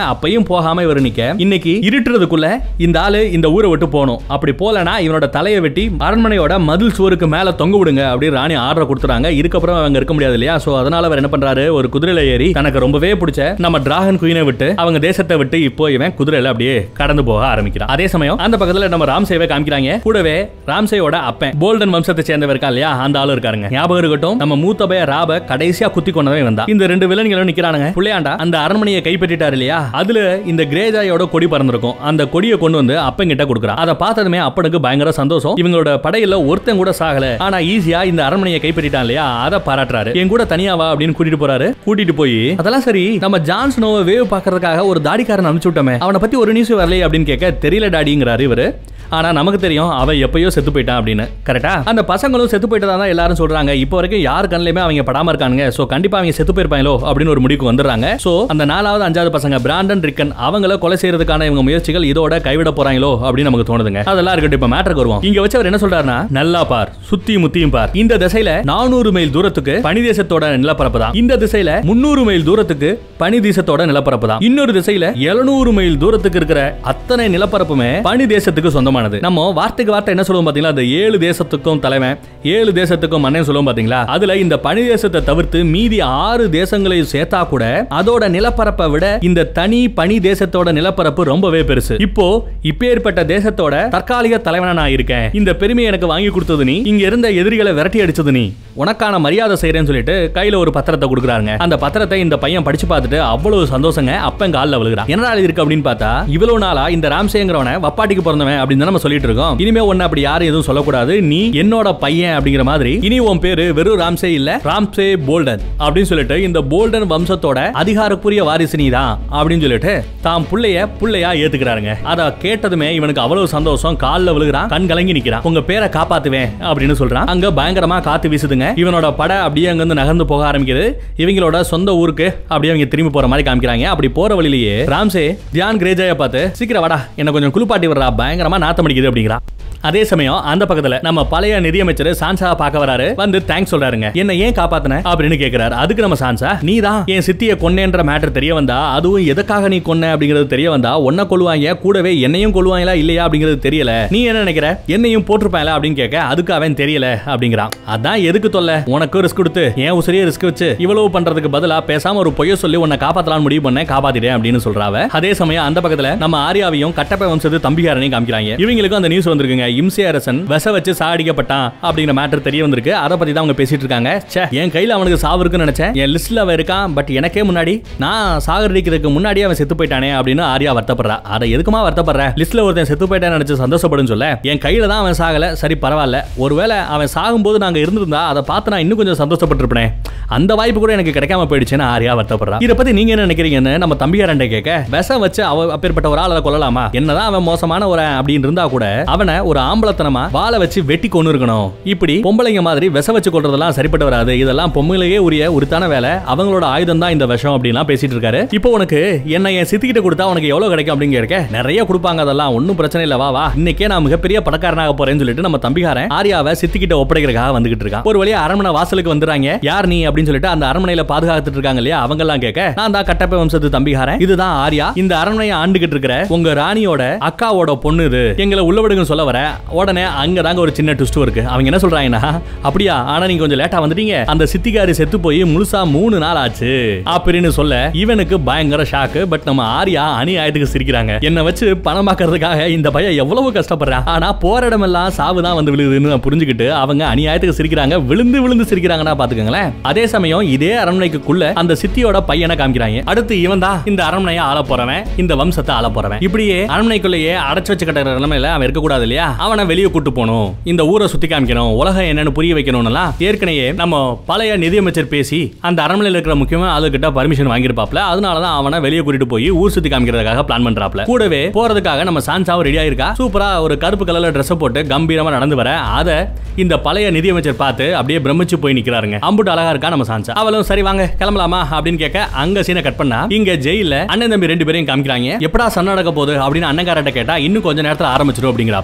அப்பையும் போகாம இவர் நிக்க இன்னைக்கு இருட்டுறதுக்குள்ள இந்த ஆளு இந்த ஊரை விட்டு போகணும் அப்படி போலனா இவனோட தலையை வெட்டி அரண்மனையோட மதில் சுவருக்கு மேல தொங்க விடுங்க அப்படி ராணி ஆர்டர் கொடுத்துறாங்க இதுக்கப்புறம் அவங்க இருக்க முடியாது இல்லையா சோ அதனால அவர் என்ன பண்றாரு ஒரு குதிரையில ஏறி தனக்கு ரொம்பவே பிடிச்ச நம்ம டிராகன் குயினை விட்டு அவங்க தேசத்தை விட்டு இப்போ இவன் குதிரையில அப்படியே கடந்து போக ஆரம்பிக்கிறான் அதே சமயம் அந்த பக்கத்துல நம்ம ராம்சேவை காமிக்கிறாங்க கூடவே ராம்சேயோட அப்பன் போல்டன் வம்சத்தை சேர்ந்தவர் இருக்கா இல்லையா அந்த ஆளு இருக்காருங்க ஞாபகம் இருக்கட்டும் நம்ம மூத்தபய ராப கடைசியா குத்தி கொண்டவன் வந்தா இந்த ரெண்டு விலன்களும் நிக்கிறானுங்க புள்ளையாண்டா அந்த அரண்மனையை கைப்பற்றிட்டாரு இல்லையா அதுல இந்த கிரேஜாயோட கொடி பறந்திருக்கும் அந்த கொடியை கொண்டு வந்து அப்பங்கிட்ட கொடுக்குறான் அதை பார்த்ததுமே அப்பனுக்கு பயங்கர சந்தோஷம் இவங்களோட படையில ஒருத்தன் கூட சாகல ஆனா ஈஸியா இந்த அரண்மனையை கைப்பற்றிட்டான் இல்லையா அதை பாராட்டுறாரு என் கூட தனியா வா அப்படின்னு கூட்டிட்டு போறாரு கூட்டிட்டு போய் அதெல்லாம் சரி நம்ம ஜான் ஸ்னோவை வேவ் பாக்குறதுக்காக ஒரு தாடிக்காரன் அனுப்பிச்சு விட்டோமே அவனை பத்தி ஒரு நியூஸ் வரலையே அப்படின்னு கேட்க தெரியல டாடிங்கிறாரு இவரு ஆனா நமக்கு தெரியும் அவன் எப்பயோ செத்து போயிட்டான் அப்படின்னு கரெக்டா அந்த பசங்களும் செத்து போயிட்டதா தான் எல்லாரும் சொல்றாங்க இப்போ வரைக்கும் யார் கண்ணிலுமே அவங்க படாம இருக்கானுங்க சோ கண்டிப்பா அவங்க செத்து போயிருப்பாங்களோ அப்படின்னு ஒரு முடிவுக்கு வந்துடுறாங்க சோ அந்த நாலாவது அஞ்சாவது பசங்க பிராண்டன் ரிக்கன் அவங்கள கொலை செய்யறதுக்கான இவங்க முயற்சிகள் இதோட கைவிட போறாங்களோ அப்படின்னு நமக்கு தோணுதுங்க அதெல்லாம் இருக்கட்டும் இப்ப மேட்டருக்கு வருவோம் இங்க வச்சு அவர் என்ன சொல்றாருன்னா நல்லா பார் சுத்தி முத்தியும் பார் இந்த திசையில நானூறு மைல் தூரத்துக்கு பனி தேசத்தோட நிலப்பரப்பு தான் இந்த திசையில முன்னூறு மைல் தூரத்துக்கு பனி தேசத்தோட நிலப்பரப்பு தான் இன்னொரு திசையில எழுநூறு மைல் தூரத்துக்கு இருக்கிற அத்தனை நிலப்பரப்புமே பனி தேசத்துக்கு சொந்தமானது நம்ம வார்த்தைக்கு வார்த்தை என்ன சொல்லுவோம் பாத்தீங்களா அந்த ஏழு தேசத்துக்கும் தலைவன் ஏழு தேசத்துக்கும் மன்னன் சொல்லுவோம் பாத்தீங்களா அதுல இந்த பனி தேசத்தை தவிர்த்து மீதி ஆறு தேசங்களையும் சேர்த்தா கூட அதோட நிலப்பரப்பை விட இந்த தனி பனி தேசத்தோட நிலப்பரப்பு ரொம்பவே பெருசு இப்போ இப்பேற்பட்ட தேசத்தோட தற்காலிக தலைவனா நான் இருக்கேன் இந்த பெருமையை எனக்கு வாங்கி கொடுத்தது நீ இங்க இருந்த எதிரிகளை விரட்டி அடிச்சது நீ உனக்கான மரியாதை செய்யறேன்னு சொல்லிட்டு கையில ஒரு பத்திரத்தை கொடுக்குறாங்க அந்த பத்திரத்தை இந்த பையன் படிச்சு பார்த்துட்டு அவ்வளவு சந்தோஷங்க அப்பன் காலில் விழுகிறான் என்னடா இருக்கு அப்படின்னு பார்த்தா இவ்வளவு நாளா இந்த ராம்சேங்கிறவன வப்பாட்டிக்கு பிறந்தவன் அப்படின்னு தான் நம்ம சொல்லிட்டு இருக்கோம் இனிமே ஒன்னு அப்படி யாரும் எதுவும் சொல்லக்கூடாது நீ என்னோட பையன் அப்படிங்கிற மாதிரி இனி உன் பேரு வெறும் ராம்சே இல்ல ராம்சே போல்டன் அப்படின்னு சொல்லிட்டு இந்த போல்டன் வம்சத்தோட அதிகாரப்பூரிய வாரிசு நீ தான் அப்படின்னு சொல்லிட்டு தாம் புள்ளைய புள்ளையா ஏத்துக்கிறாருங்க அத கேட்டதுமே இவனுக்கு அவ்வளவு சந்தோஷம் கால்ல விழுகிறான் கண் கலங்கி நிக்கிறான் உங்க பேரை காப்பாத்துவேன் அப்படின்னு சொல்றான் அங்க பயங்கரமா காத்து வீசுதுங்க இவனோட படை அப்படியே அங்க இருந்து நகர்ந்து போக ஆரம்பிக்குது இவங்களோட சொந்த ஊருக்கு அப்படியே அவங்க திரும்பி போற மாதிரி காமிக்கிறாங்க அப்படி போற வழியிலேயே ராம்சே தியான் கிரேஜாய பார்த்து சீக்கிரம் வாடா என்ன கொஞ்சம் குளிப்பாட்டி விடுறா பயங்கரமா நாத்தம் அடிக்குது அப்படிங்கிறா அதே சமயம் அந்த பக்கத்துல நம்ம பழைய நிதியமைச்சர் சான்சா பார்க்க வராரு வந்து தேங்க்ஸ் சொல்றாருங்க என்ன ஏன் காப்பாத்தின அப்படின்னு கேக்குறாரு அதுக்கு நம்ம சான்சா நீ தான் என் சித்திய கொன்னேன்ற மேட்டர் தெரிய வந்தா அதுவும் எதுக்காக நீ கொன்ன அப்படிங்கிறது தெரிய வந்தா ஒன்ன கொல்லுவாங்க கூடவே என்னையும் கொல்லுவாங்களா இல்லையா அப்படிங்கிறது தெரியல நீ என்ன நினைக்கிற என்னையும் போட்டிருப்பாங்களா அப்படின்னு கேட்க அதுக்கு அவன் தெரியல அப்படிங்கிறான் அதான் எதுக்கு தொல்ல உனக்கு ரிஸ்க் கொடுத்து ஏன் உசிரியே ரிஸ்க் வச்சு இவ்வளவு பண்றதுக்கு பதிலா பேசாம ஒரு பொய்ய சொல்லி உன்னை காப்பாத்தலாம்னு முடிவு பண்ண காப்பாத்திட்டேன் அப்படின்னு சொல்றாவ அதே சமயம் அந்த பக்கத்துல நம்ம ஆரியாவையும் கட்டப்பை வம்சத்து தம்பிகாரனையும் காமிக்கிறாங்க இவங்களுக்கும் அந்த நியூஸ் வந்திருக்குங்க இம்சை அரசன் விஷ வச்சு சாடிக்கப்பட்டான் அப்படிங்கிற மேட்டர் தெரிய வந்திருக்கு அதை பத்தி தான் அவங்க பேசிட்டு இருக்காங்க ச்சே என் கையில அவனுக்கு சாவு இருக்குன்னு நினைச்சேன் என் லிஸ்ட்ல அவன் இருக்கான் பட் எனக்கே முன்னாடி நான் சாகரிக்கிறதுக்கு முன்னாடியே அவன் செத்து போயிட்டானே அப்படின்னு ஆரியா வருத்தப்படுறா அதை எதுக்குமா வருத்தப்படுற லிஸ்ட்ல ஒருத்தன் செத்து போயிட்டான்னு நினைச்சு சந்தோஷப்படுன்னு சொல்ல என் கையில தான் அவன் சாகல சரி பரவாயில்ல ஒருவேளை அவன் சாகும்போது நாங்க இருந்திருந்தா அதை பார்த்து நான் இன்னும் கொஞ்சம் சந்தோஷப்பட்டிருப்பேன் அந்த வாய்ப்பு கூட எனக்கு கிடைக்காம போயிடுச்சுன்னு ஆரியா வருத்தப்படுறா இதை பத்தி நீங்க என்ன நினைக்கிறீங்கன்னு நம்ம தம்பியாரண்டை கேட்க விஷம் வச்சு அவ அப்பேற்பட்ட ஒரு ஆளை கொல்லலாமா என்னதான் அவன் மோசமான ஒரு அப்படின்னு இருந்தா கூட அவனை ஒரு ஆம்பளத்தனமா வாழை வச்சு வெட்டி கொண்டு இருக்கணும் இப்படி பொம்பளைங்க மாதிரி விஷ வச்சு கொள்றதெல்லாம் சரிப்பட்டு வராது இதெல்லாம் பொம்பளையே உரிய உரித்தான வேலை அவங்களோட ஆயுதம் தான் இந்த விஷம் அப்படின்லாம் பேசிட்டு இருக்காரு இப்போ உனக்கு என்ன என் சித்திக்கிட்ட கொடுத்தா உனக்கு எவ்வளவு கிடைக்கும் அப்படின்னு கேட்க நிறைய கொடுப்பாங்க அதெல்லாம் ஒன்றும் பிரச்சனை இல்ல வா வா இன்னைக்கே நான் மிகப்பெரிய பணக்காரனாக போறேன்னு சொல்லிட்டு நம்ம தம்பிகாரன் ஆரியாவை சித்திக்கிட்ட ஒப்படைக்கிறதுக்காக வந்துகிட்டு இருக்கான் ஒரு வழியா அரண்மனை வாசலுக்கு வந்துறாங்க யார் நீ அப்படின்னு சொல்லிட்டு அந்த அரண்மனையில பாதுகாத்துட்டு இருக்காங்க இல்லையா அவங்க எல்லாம் கேட்க நான் தான் கட்டப்பை வம்சத்து தம்பிகாரன் இதுதான் ஆரியா இந்த அரண்மனையை ஆண்டுகிட்டு இருக்கிற உங்க ராணியோட அக்காவோட பொண்ணு இது எங்களை உள்ள விடுங்கன்னு சொல்ல வர உடனே அங்க தாங்க ஒரு சின்ன ட்விஸ்ட் இருக்கு அவங்க என்ன சொல்றாங்கன்னா அப்படியா ஆனா நீங்க கொஞ்சம் லேட்டா வந்துட்டீங்க அந்த சித்திகாரி செத்து போய் முழுசா மூணு நாள் ஆச்சு அப்படின்னு சொல்ல இவனுக்கு பயங்கர ஷாக்கு பட் நம்ம ஆரியா அநியாயத்துக்கு சிரிக்கிறாங்க என்ன வச்சு பணமாக்குறதுக்காக இந்த பையன் எவ்வளவு கஷ்டப்படுறான் ஆனா போற இடமெல்லாம் சாவு தான் வந்து விழுகுதுன்னு நான் புரிஞ்சுக்கிட்டு அவங்க அநியாயத்துக்கு சிரிக்கிறாங்க விழுந்து விழுந்து சிரிக்கிறாங்கன்னா பாத்துக்கோங்களேன் அதே சமயம் இதே அரண்மனைக்குள்ள அந்த சித்தியோட பையனை காமிக்கிறாங்க அடுத்து இவன் தான் இந்த அரண்மனையை ஆள போறவன் இந்த வம்சத்தை ஆள போறவன் இப்படியே அரண்மனைக்குள்ளேயே அடைச்சு வச்சு கட்டுற நிலைமையில அவன் இருக்கக்கூடாது இல்லையா அவனை வெளியே கூட்டு போகணும் இந்த ஊரை சுத்தி காமிக்கணும் உலகம் என்னன்னு புரிய வைக்கணும்லாம் ஏற்கனவே நம்ம பழைய நிதியமைச்சர் பேசி அந்த அரண்மனையில் இருக்கிற முக்கியமா அதுகிட்ட பர்மிஷன் வாங்கியிருப்பாப்ல அதனாலதான் அவனை வெளியே கூட்டிட்டு போய் ஊர் சுத்தி காமிக்கிறதுக்காக பிளான் பண்றாப்ல கூடவே போறதுக்காக நம்ம சான்சாவும் ரெடியா இருக்கா சூப்பரா ஒரு கருப்பு கலர்ல ட்ரெஸ் போட்டு கம்பீரமா நடந்து வர அத இந்த பழைய நிதியமைச்சர் பார்த்து அப்படியே பிரமிச்சு போய் நிக்கிறாருங்க அம்புட்டு அழகா இருக்கா நம்ம சான்சா அவளும் சரி வாங்க கிளம்பலாமா அப்படின்னு கேட்க அங்க சீனை கட் பண்ணா இங்க ஜெயில அண்ணன் தம்பி ரெண்டு பேரையும் காமிக்கிறாங்க எப்படா சண்டை நடக்க போகுது அப்படின்னு அண்ணன்காரட்ட கேட்டா இன்னும் கொஞ்ச நேரத்துல ஆரம்பிச்சிடும் அப்படிங்கிறாப்ல அதெல்லாம்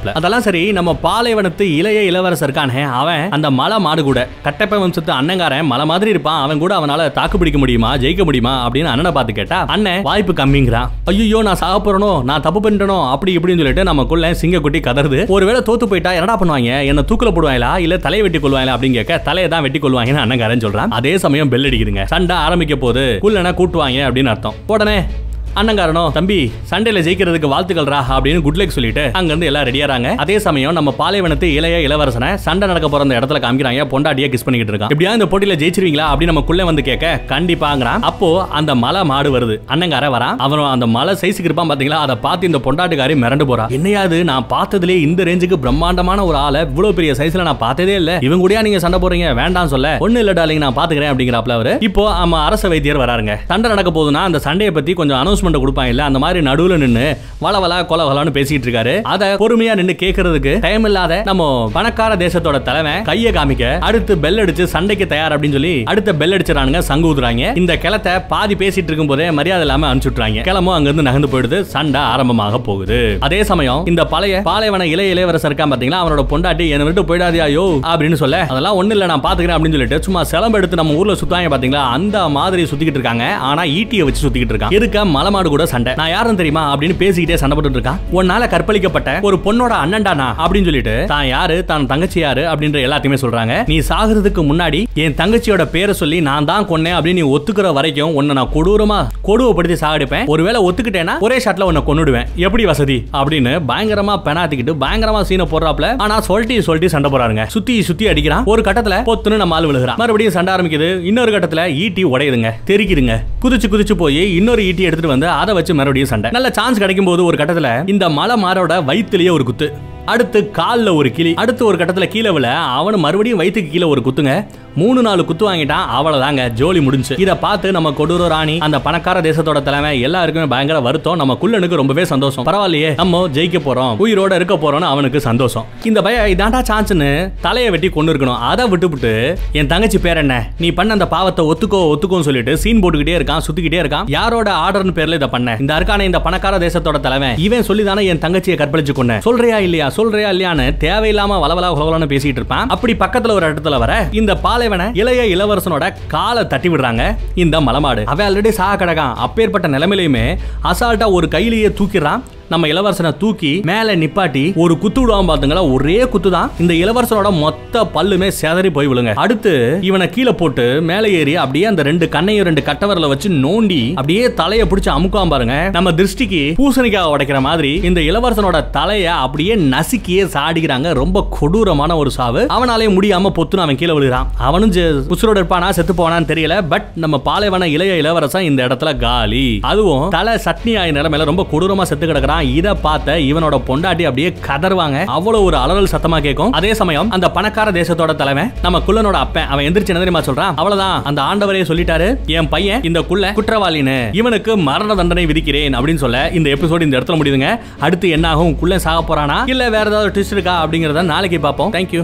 இதெல்லாம் சரி நம்ம பாலைவனத்து இளைய இளவரசர் இருக்கானே அவன் அந்த மலை மாடு கூட கட்டப்பை வம்சத்து அண்ணங்காரன் மலை மாதிரி இருப்பான் அவன் கூட அவனால தாக்கு பிடிக்க முடியுமா ஜெயிக்க முடியுமா அப்படின்னு அண்ணனை பார்த்து கேட்டா அண்ணன் வாய்ப்பு கம்மிங்கிறான் ஐயோ நான் சாக போறனோ நான் தப்பு பண்ணிட்டனோ அப்படி இப்படின்னு சொல்லிட்டு நமக்குள்ள சிங்கக்குட்டி கதறுது ஒருவேளை தோத்து போயிட்டா என்னடா பண்ணுவாங்க என்ன தூக்கில போடுவாங்களா இல்ல தலையை வெட்டி கொள்வாங்களா அப்படின்னு கேட்க தலையை தான் வெட்டி கொள்வாங்கன்னு அண்ணங்காரன் சொல்றான் அதே சமயம் பெல் அடிக்குதுங்க சண்டை ஆரம்பிக்க போது குள்ளனா கூட்டுவாங்க அப்படின்னு அர்த்தம் உடனே அண்ணங்காரனோ தம்பி சண்டையில ஜெயிக்கிறதுக்கு வாழ்த்துக்கள்ரா அப்படின்னு குட் லக் சொல்லிட்டு அங்க இருந்து எல்லாம் ரெடியாறாங்க அதே சமயம் நம்ம பாலைவனத்து இளைய இளவரசனை சண்டை நடக்க போற அந்த இடத்துல காமிக்கிறாங்க பொண்டாட்டியா கிஸ் பண்ணிக்கிட்டு இருக்கான் எப்படியா இந்த போட்டியில ஜெயிச்சிருவீங்களா அப்படின்னு நமக்குள்ள வந்து கேட்க கண்டிப்பாங்கிறான் அப்போ அந்த மலை மாடு வருது அண்ணங்கார வரான் அவன் அந்த மலை சைஸுக்கு இருப்பான் பாத்தீங்களா அதை பார்த்து இந்த பொண்டாட்டுக்காரி மிரண்டு போறா என்னையாது நான் பார்த்ததுலே இந்த ரேஞ்சுக்கு பிரம்மாண்டமான ஒரு ஆளை இவ்வளவு பெரிய சைஸ்ல நான் பார்த்ததே இல்ல இவங்க கூடயா நீங்க சண்டை போறீங்க வேண்டாம் சொல்ல ஒண்ணு இல்ல டாலிங் நான் பாத்துக்கிறேன் அப்படிங்கிறாப்ல அவரு இப்போ நம்ம அரச வைத்தியர் வராருங்க சண்டை நடக்க போகுதுன்னா அந்த சண்டையை பத்தி கொஞ்சம் அனௌன்ஸ்மெண்ட் கொடுப்பாங்க இல்ல அந்த மாதிரி நடுவுல நின்னு வள வள கொல கொலன்னு பேசிட்டு இருக்காரு அத பொறுமையா நின்னு கேக்குறதுக்கு டைம் இல்லாத நம்ம பணக்கார தேசத்தோட தலைவன் கைய காமிக்க அடுத்து பெல் அடிச்சு சண்டைக்கு தயார் அப்படின்னு சொல்லி அடுத்த பெல் அடிச்சிடறானுங்க சங்கு ஊதுறாங்க இந்த கிளத்தை பாதி பேசிட்டு இருக்கும் போதே மரியாதை இல்லாம அனுப்பிச்சுட்றாங்க கிளம்பும் அங்க இருந்து நகர்ந்து போயிடுது சண்டை ஆரம்பமாக போகுது அதே சமயம் இந்த பழைய பாலைவன இளைய இளையவரசர் இருக்கான் பாத்தீங்களா அவனோட பொண்டாட்டி என்ன விட்டு போயிடாதியா யோ அப்படின்னு சொல்ல அதெல்லாம் ஒண்ணு இல்ல நான் பாத்துக்கிறேன் அப்படின்னு சொல்லிட்டு சும்மா சிலம்பு எடுத்து நம்ம ஊர்ல சுத்தாங்க பாத்தீங்களா அந்த மாதிரி சுத்திக்கிட்டு இருக்காங்க ஆனா ஈட்டியை வச்சு சுத்திக்கிட்டு இருக்கான் இருக்க மலமாடு கூட சண்டை நான் யாரும் தெரியுமா அப்படின்னு பேசிக்கிட்டே சண்டை போட்டுட்டு இருக்கான் உன்னால கற்பழிக்கப்பட்ட ஒரு பொண்ணோட அண்ணன்டானா அப்படின்னு சொல்லிட்டு தான் யாரு தான் தங்கச்சி யாரு அப்படின்ற எல்லாத்தையுமே சொல்றாங்க நீ சாகுறதுக்கு முன்னாடி என் தங்கச்சியோட பேரை சொல்லி நான் தான் கொன்னேன் அப்படின்னு நீ ஒத்துக்கிற வரைக்கும் உன்னை நான் கொடூரமா கொடுமைப்படுத்தி சாகடிப்பேன் ஒருவேளை ஒத்துக்கிட்டேன்னா ஒரே ஷாட்ல உன்னை கொன்னுடுவேன் எப்படி வசதி அப்படின்னு பயங்கரமா பெனாத்திக்கிட்டு பயங்கரமா சீனை போடுறாப்ல ஆனா சொல்லிட்டு சொல்லிட்டு சண்டை போறாருங்க சுத்தி சுத்தி அடிக்கிறான் ஒரு கட்டத்துல பொத்துன்னு நம்ம ஆள் விழுகிறான் மறுபடியும் சண்டை ஆரம்பிக்குது இன்னொரு கட்டத்துல ஈட்டி உடையுதுங்க தெரிக்குதுங்க குதிச்சு குதிச்சு போய் இன்னொரு ஈட்டி எடுத்துட்டு வந்து அதை வச்சு மறுபடியும் சண்டை நல்ல சான்ஸ் கிடைக்கும் போது ஒரு கட்டத்துல இந்த மலை மாரோட வயித்துலயே ஒரு குத்து அடுத்து கால்ல ஒரு கிளி அடுத்து ஒரு கட்டத்துல கீழே விழ அவனு மறுபடியும் வயிற்றுக்கு கீழே ஒரு குத்துங்க மூணு நாலு குத்து வாங்கிட்டான் அவ்வளவுதாங்க ஜோலி முடிஞ்சு இத பார்த்து நம்ம கொடூர ராணி அந்த பணக்கார தேசத்தோட தலைமை எல்லாருக்குமே பயங்கர வருத்தம் நம்ம குள்ளனுக்கு ரொம்பவே சந்தோஷம் பரவாயில்லையே நம்ம ஜெயிக்க போறோம் உயிரோட இருக்க போறோம்னு அவனுக்கு சந்தோஷம் இந்த பய இதாண்டா சான்ஸ்னு தலையை வெட்டி கொண்டு இருக்கணும் அதை விட்டுவிட்டு என் தங்கச்சி பேர் என்ன நீ பண்ண அந்த பாவத்தை ஒத்துக்கோ ஒத்துக்கோன்னு சொல்லிட்டு சீன் போட்டுக்கிட்டே இருக்கான் சுத்திக்கிட்டே இருக்கான் யாரோட ஆர்டர்னு பேர்ல இதை பண்ண இந்த இருக்கான இந்த பணக்கார தேசத்தோட தலைமை இவன் சொல்லி தானே என் தங்கச்சியை கற்பழிச்சு கொண்ட சொல்றியா இல்லையா சொல்றியா இல்லையான்னு தேவையில்லாம வளவலா உலகலன்னு பேசிட்டு இருப்பான் அப்படி பக்கத்துல ஒரு இடத்துல வர இந்த பாலைவன இளைய இளவரசனோட காலை தட்டி விடுறாங்க இந்த மலமாடு அவன் ஆல்ரெடி சாக கிடக்கான் அப்பேற்பட்ட நிலைமையிலுமே அசால்ட்டா ஒரு கையிலேயே தூக்கிடுறான் நம்ம இளவரசனை தூக்கி மேல நிப்பாட்டி ஒரு குத்து விடுவான் பாத்துங்களா ஒரே குத்து தான் இந்த இளவரசனோட மொத்த பல்லுமே சேதறி போய் விழுங்க அடுத்து இவனை கீழே போட்டு மேலே ஏறி அப்படியே அந்த ரெண்டு கண்ணையும் ரெண்டு கட்டவரல வச்சு நோண்டி அப்படியே தலையை பிடிச்சு அமுக்காம பாருங்க நம்ம திருஷ்டிக்கு பூசணிக்காய் உடைக்கிற மாதிரி இந்த இளவரசனோட தலைய அப்படியே நசுக்கியே சாடிக்கிறாங்க ரொம்ப கொடூரமான ஒரு சாவு அவனாலே முடியாம பொத்துன்னு அவன் கீழே விழுகிறான் அவனும் ஜெ- உசுரோட இருப்பானா செத்து போனான்னு தெரியல பட் நம்ம பாலைவன இளைய இளவரசன் இந்த இடத்துல காலி அதுவும் தலை சட்னி ஆய நிலைமையில ரொம்ப கொடூரமா செத்து கிடக்குறான் இத பார்த்த இவனோட பொண்டாட்டி அப்படியே கதறுவாங்க அவ்வளவு ஒரு அலறல் சத்தமா கேட்கும் அதே சமயம் அந்த பணக்கார தேசத்தோட தலைவன் நம்ம குள்ளனோட அப்பன் அவன் எந்திரிச்சு என்ன தெரியுமா சொல்றான் அவ்வளவுதான் அந்த ஆண்டவரே சொல்லிட்டாரு என் பையன் இந்த குள்ள குற்றவாளின்னு இவனுக்கு மரண தண்டனை விதிக்கிறேன் அப்படின்னு சொல்ல இந்த எபிசோடு இந்த இடத்துல முடியுதுங்க அடுத்து என்ன ஆகும் குள்ள சாக போறானா இல்ல வேற ஏதாவது ட்விஸ்ட் இருக்கா அப்படிங்கறத நாளைக்கு பார்ப்போம் தேங்க்யூ